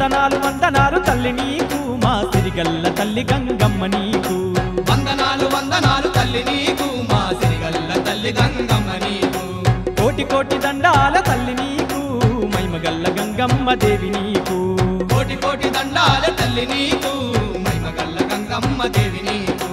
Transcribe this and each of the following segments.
వందనాలు వందనాలు తల్లి నీకు మా సిరిగల్ల తల్లి గంగమ్మ నీకు వందనాలు వందనాలు తల్లి నీకు మా సిరిగల్ల తల్లి గంగమ్మ నీకు కోటి కోటి దండాల తల్లి నీకు మైమగల్ల గంగమ్మ దేవి నీకు కోటి కోటి దండాల తల్లి నీకు మైమగల్ల గంగమ్మ దేవి నీకు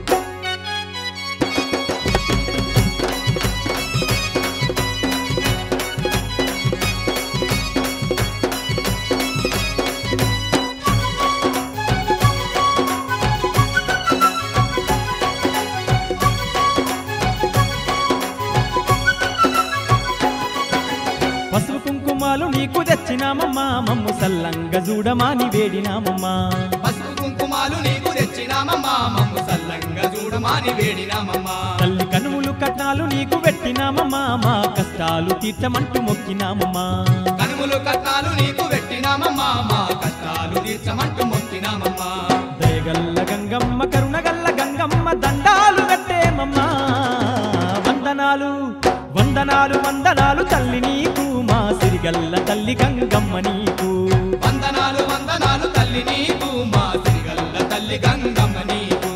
పసుపు కుంకుమాలు నీకు తెచ్చినామమ్మా మమ్ము సల్లంగా చూడమాని వేడినామమ్మా పసుపు కుంకుమాలు నీకు తెచ్చినామమ్మా మమ్ము సల్లంగా చూడమాని వేడినామమ్మా తల్లి కనుములు కట్నాలు నీకు పెట్టినామమ్మా మా కష్టాలు తీర్చమంటూ మొక్కినామమ్మా కనుములు కట్టాలు నీకు పెట్టినామమ్మా మా కష్టాలు తీర్చమంటూ మొక్కినామమ్మా దయగల్ల గంగమ్మ కరుణగల్ల గంగమ్మ దండాలు కట్టేమమ్మా వందనాలు వందనాలు వందనాలు తల్లి నీకు మా సిరిగల్ల తల్లి గంగమ్మ నీకు వందనాలు వందనాలు తల్లి నీకు మా సిరిగల్ల తల్లి గంగమ్మ నీకు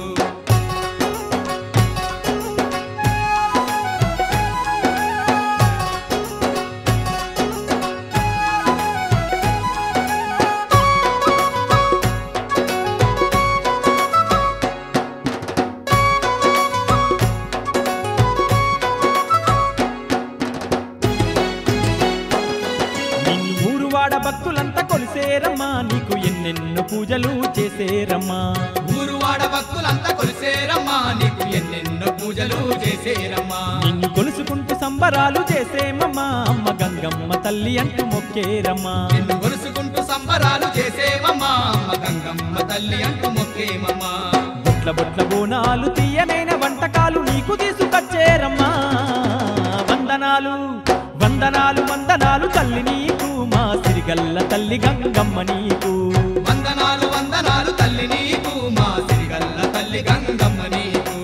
నిన్ను ఊరువాడ భక్తులంతా కొలిసేరమ్మా నీకు ఎన్నెన్నో పూజలు చేసేరమ్మా ఊరువాడ భక్తులంతా కొలిసేరమ్మా నీకు ఎన్నెన్నో పూజలు చేసేరమ్మా నిన్ను కొలుసుకుంటూ సంబరాలు చేసేమమ్మా అమ్మ గంగమ్మ తల్లి అంటూ మొక్కేరమ్మా నిన్ను కొలుసుకుంటూ సంబరాలు చేసేమమ్మా అమ్మ గంగమ్మ తల్లి అంటూ మొక్కేమమ్మా బొట్ల బొట్ల బోనాలు తీయనైన వంటకాలు నీకు తీసుకొచ్చేరమ్మా వందనాలు వందనాలు వందనాలు తల్లి నీకు మా సిరిగల్ల తల్లి గంగమ్మ నీకు వందనాలు వందనాలు తల్లి నీకు మా సిరిగల్ల తల్లి గంగమ్మ నీకు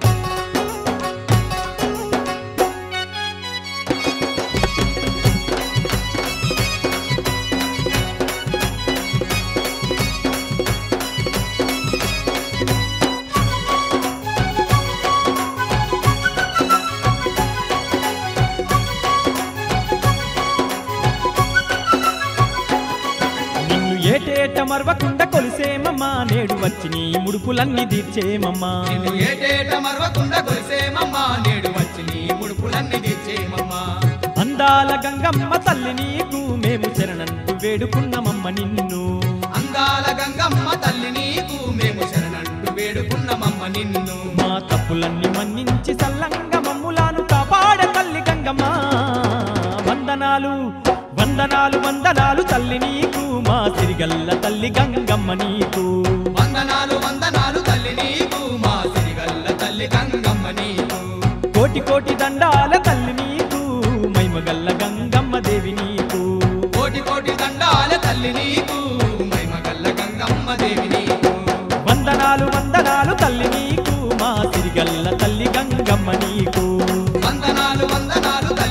నిన్ను ఏటేట మరవకుండా కొలిసేమమ్మా నేడు వచ్చి నీ ముడుపులన్నీ తీర్చేమమ్మా నిన్ను ఏటేట మరవకుండా కొలిసేమమ్మా నేడు వచ్చి నీ ముడుపులన్నీ తీర్చేమమ్మా అందాల గంగమ్మ తల్లి నీకు మేము శరణంటూ వేడుకున్నమమ్మ నిన్ను అందాల గంగమ్మ తల్లి నీకు మేము శరణంటూ వేడుకున్నమమ్మ నిన్ను మా తప్పులన్నీ మన్నించి సల్లంగా మమ్ములాను కాపాడ తల్లి గంగమ్మ వందనాలు వందనాలు వందనాలు తల్లి నీకు మా సిరిగల్ల తల్లి గంగమ్మ నీకు వందనాలు వందనాలు తల్లి నీకు మా సిరిగల్ల తల్లి గంగమ్మ నీకు కోటి కోటి దండాల తల్లి నీకు మైమగల్ల గంగమ్మ దేవి నీకు కోటి కోటి దండాల తల్లి నీకు మైమగల్ల గంగమ్మ దేవి నీకు వందనాలు వందనాలు తల్లి నీకు మా సిరిగల్ల తల్లి గంగమ్మ నీకు వందనాలు వందనాలు తల్లి